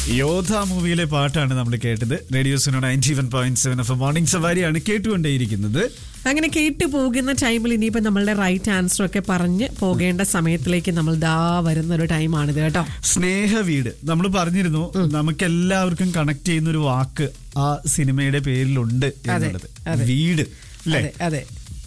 യോധ മൂവിയിലെ പാട്ടാണ് നമ്മൾ കേട്ടത് റേഡിയോ സിനോ ninety one point seven F morning സവാരിയാണ് കേട്ടുകൊണ്ടേയിരിക്കുന്നത് അങ്ങനെ കേട്ടു പോകുന്ന ടൈമിൽ ഇനിയിപ്പോ നമ്മളുടെ റൈറ്റ് ആൻസർ ഒക്കെ പറഞ്ഞ് പോകേണ്ട സമയത്തിലേക്ക് നമ്മൾ ദാ വരുന്ന ഒരു ടൈമാണിത് കേട്ടോ സ്നേഹ വീട് നമ്മൾ പറഞ്ഞിരുന്നു നമുക്ക് എല്ലാവർക്കും കണക്ട് ചെയ്യുന്ന ഒരു വാക്ക് ആ സിനിമയുടെ പേരിലുണ്ട് എന്നുള്ളത് അതെ. വീട് അല്ലേ അതെ അതെ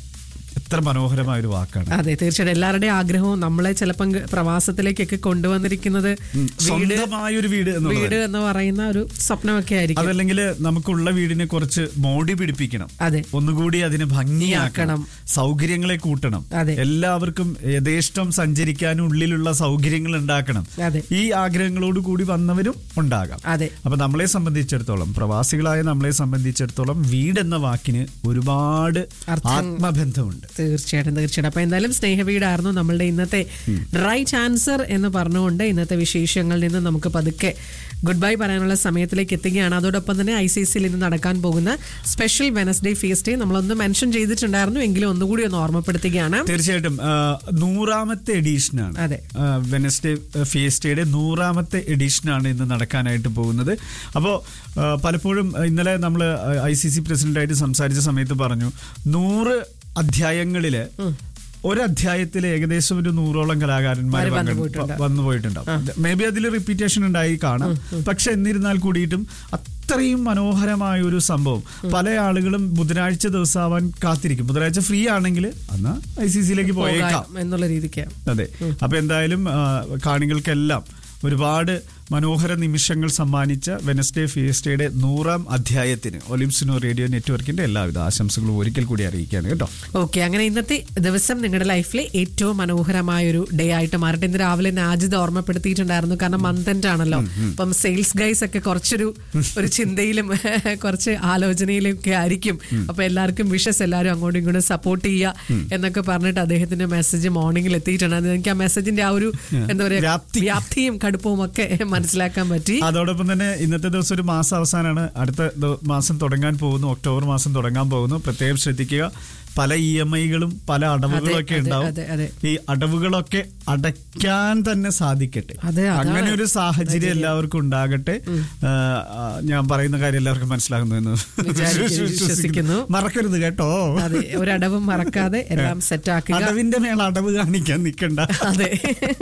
എത്ര മനോഹരമായ ഒരു വാക്കാണ് അതെ തീർച്ചയായിട്ടും എല്ലാവരുടെയും ആഗ്രഹവും നമ്മളെ ചിലപ്പം പ്രവാസത്തിലേക്കൊക്കെ കൊണ്ടുവന്നിരിക്കുന്നത് ഉം. വീട് സ്വന്തമായ ഒരു വീട് എന്നുള്ളത് വീട് എന്ന് പറയുന്ന ഒരു സ്വപ്നമൊക്കെ ആയിരിക്കും അതല്ലെങ്കിൽ നമുക്കുള്ള വീടിനെ കുറച്ച് മോടി പിടിപ്പിക്കണം അതെ ഒന്നുകൂടി അതിനെ ഭംഗിയാക്കണം ഭംഗിയാക്കണം. സൗകര്യങ്ങളെ കൂട്ടണം അതെ. എല്ലാവർക്കും യഥേഷ്ടം സഞ്ചരിക്കാനും ഉള്ളിലുള്ള സൗകര്യങ്ങൾ ഉണ്ടാക്കണം അതെ ഈ ആഗ്രഹങ്ങളോട് കൂടി വന്നവരും ഉണ്ടാകാം അതെ അപ്പൊ നമ്മളെ സംബന്ധിച്ചിടത്തോളം പ്രവാസികളായ നമ്മളെ സംബന്ധിച്ചിടത്തോളം വീട് എന്ന വാക്കിന് ഒരുപാട് അർത്ഥം- ആത്മബന്ധമുണ്ട് തീർച്ചയായിട്ടും തീർച്ചയായിട്ടും അപ്പൊ എന്തായാലും സ്നേഹവീടായിരുന്നു നമ്മളുടെ ഇന്നത്തെ റൈറ്റ് ആൻസർ എന്ന് പറഞ്ഞുകൊണ്ട് ഇന്നത്തെ വിശേഷങ്ങളിൽ നിന്ന് നമുക്ക് പതുക്കെ ഗുഡ് ബൈ പറയാനുള്ള സമയത്തിലേക്ക് എത്തുകയാണ് അതോടൊപ്പം തന്നെ ഐ സി സിയിൽ ഇന്ന് നടക്കാൻ പോകുന്ന സ്പെഷ്യൽ വെനസ്ഡേ ഫീസ്റ്റ് ഡേ നമ്മളൊന്ന് മെൻഷൻ ചെയ്തിട്ടുണ്ടായിരുന്നു എങ്കിലും ഒന്നുകൂടി ഒന്ന് ഓർമ്മപ്പെടുത്തുകയാണ് തീർച്ചയായിട്ടും ആ, നൂറാമത്തെ എഡീഷനാണ് അതെ. വെനസ്ഡേ ഫിയസ്റ്റയുടെ നൂറാമത്തെ എഡീഷനാണ് ഇന്ന് നടക്കാനായിട്ട് പോകുന്നത് അപ്പോൾ പലപ്പോഴും ഇന്നലെ നമ്മൾ ഐ സി സി പ്രസിഡന്റായിട്ട് സംസാരിച്ച സമയത്ത് പറഞ്ഞു നൂറ് അധ്യായങ്ങളില് ഒരധ്യായത്തിൽ ഏകദേശം ഒരു നൂറോളം കലാകാരന്മാർ വന്നു പങ്കെടു- പോയിട്ടുണ്ട്. വന്നു പോയിട്ടുണ്ടാവും മേ ബി അതിൽ റിപ്പീറ്റേഷൻ ഉണ്ടായി കാണാം പക്ഷെ എന്നിരുന്നാൽ കൂടിയിട്ടും അത്രയും മനോഹരമായ ഒരു സംഭവം പല ആളുകളും ബുധനാഴ്ച ദിവസമാവാൻ കാത്തിരിക്കും ബുധനാഴ്ച ഫ്രീ ആണെങ്കിൽ അന്ന് ഐ സി സിയിലേക്ക് പോയേക്കാം പോകാം എന്നുള്ള രീതിക്ക് അതെ അപ്പൊ എന്തായാലും ആ, കാണികൾക്കെല്ലാം ഒരുപാട് മനോഹര നിമിഷങ്ങൾ സമ്മാനിച്ച വെനസ്ഡേ ഫിയസ്റ്റയുടെ നൂറാം അധ്യായത്തിന് ഒലിംസിനോ റേഡിയോ നെറ്റ്വർക്കിന്റെ എല്ലാവിധ ആശംസകളും ഒരിക്കൽ കൂടി അറിയിക്കുകയാണ് കേട്ടോ ഓക്കെ അങ്ങനെ ഇന്നത്തെ ദിവസം നിങ്ങളുടെ ലൈഫിലെ ഏറ്റവും മനോഹരമായ ഒരു ഡേ ആയിട്ട് മാറട്ടെ ഇന്ന് രാവിലെ നാജിദ് ഓർമ്മപ്പെടുത്തിയിട്ടുണ്ടായിരുന്നു കാരണം മന്ത് ആണല്ലോ അപ്പം സെയിൽസ് ഗൈസ് ഒക്കെ കുറച്ചൊരു ഒരു ചിന്തയിലും കുറച്ച് ആലോചനയിലും ഒക്കെ ആയിരിക്കും അപ്പൊ എല്ലാവർക്കും വിഷസ് എല്ലാവരും അങ്ങോട്ടും ഇങ്ങോട്ടും സപ്പോർട്ട് ചെയ്യുക എന്നൊക്കെ പറഞ്ഞിട്ട് അദ്ദേഹത്തിന്റെ മെസ്സേജ് മോർണിംഗിൽ എത്തിയിട്ടുണ്ടായിരുന്നു എനിക്ക് ആ മെസ്സേജിന്റെ ആ ഒരു എന്താ പറയാ വ്യാപ്തി. വ്യാപ്തിയും കടുപ്പവും ഒക്കെ മനസ്സിലാക്കാൻ പറ്റി അതോടൊപ്പം തന്നെ ഇന്നത്തെ ദിവസം ഒരു മാസം അവസാനമാണ് അടുത്ത ദ- മാസം തുടങ്ങാൻ പോകുന്നു ഒക്ടോബർ മാസം തുടങ്ങാൻ പോകുന്നു പ്രത്യേകം ശ്രദ്ധിക്കുക പല ഇ എം ഐകളും പല അടവുകളും ഒക്കെ അതെ, ഉണ്ടാവും അതെ, അതെ. ഈ അടവുകളൊക്കെ അടയ്ക്കാൻ തന്നെ സാധിക്കട്ടെ അതെ, അതാണ് അങ്ങനെ ഒരു സാഹചര്യം എല്ലാവർക്കും ഉണ്ടാകട്ടെ ആ, ആ, ഞാൻ പറയുന്ന കാര്യം എല്ലാവർക്കും മനസ്സിലാകുന്നു എന്ന് വിചാരിക്കുന്നു, വിശ്വസിക്കുന്നു. മറക്കരുത് കേട്ടോ അതെ ഒരടവും മറക്കാതെ എല്ലാം സെറ്റ് ആക്കുക അടവിന്റെ മേൽ അടവ് കാണിക്കാൻ നിൽക്കണ്ട അതെ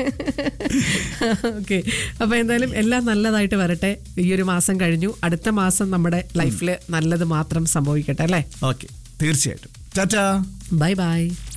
ഓക്കെ അപ്പൊ എന്തായാലും എല്ലാം നല്ലതായിട്ട് വരട്ടെ ഈ ഒരു മാസം കഴിഞ്ഞു അടുത്ത മാസം നമ്മുടെ ലൈഫിൽ നല്ലത് മാത്രം സംഭവിക്കട്ടെ അല്ലേ ഓക്കെ തീർച്ചയായിട്ടും ചാച്ചാ ബൈ ബൈ